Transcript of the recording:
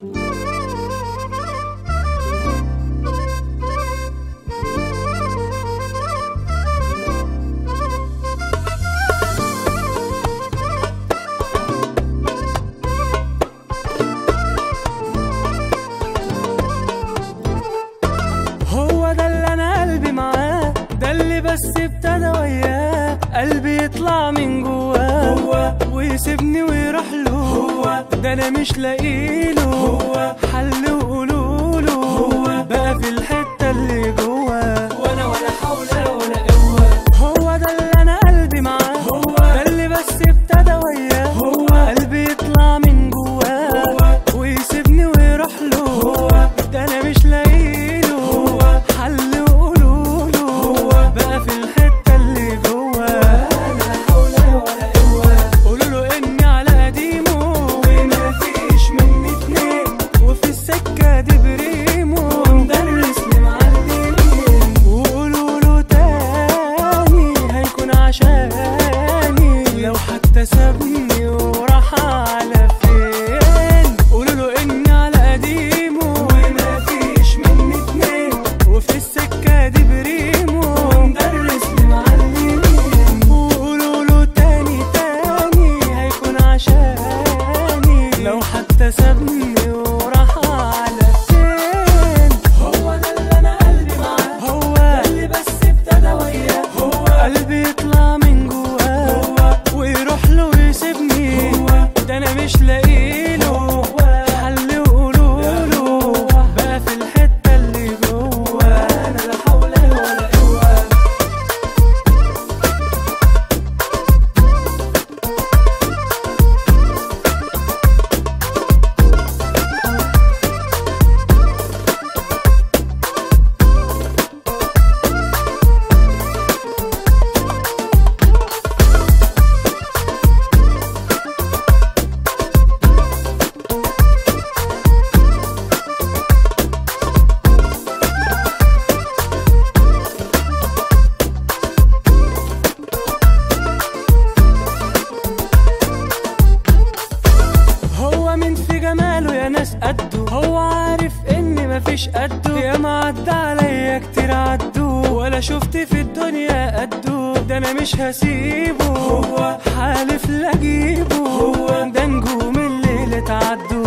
هو ده اللي انا قلبي معاه ده اللي بس ابتدى وياه قلبي يطلع من جواه هو ويسيبني ويروح له هو ده انا مش لاقيله هو حل وقولوله هو بقى في الحته اللي جواه وانا ولا حول ولا قوه هو ده اللي انا قلبي معاه هو ده اللي بس ابتدى وياه هو قلبي يطلع من جواه هو ويسيبني ويروح له هو ده انا مش لاقيله هو حل وقولوله هو بقى في الحته اللي جواه لا حول ولا قوه قولوا له اني على قديمه وما فيش مني اتنين وفي السكه دي بريمو ومدرس لمعلمين وقولوا له تاني هيكون عشاني لو حتى سابني وراح على فين قولوا له اني على قديمه وما فيش مني اتنين وفي السكه دي بريمو ومدرس لمعلمين وقولوا له تاني تاني هيكون عشاني لو حتى سابني وراح على فين هو ده اللي انا قلبي معاه هو ده اللي بس ابتدى وياه هو قلبي يطلع من جواه هو ويروح له ويسيبني هو ده انا مش لاقيله حل وقولوله بقى في الحته اللي جواه انا لا حول ولا قوه هو من في جماله يا ناس قده هو عارف ان مفيش قده يا ما عدى عليا كتير عدوا ولا شفت في الدنيا قده ده انا مش هسيبه هو حالف لا اجيبه هو ده نجوم الليل اتعدوا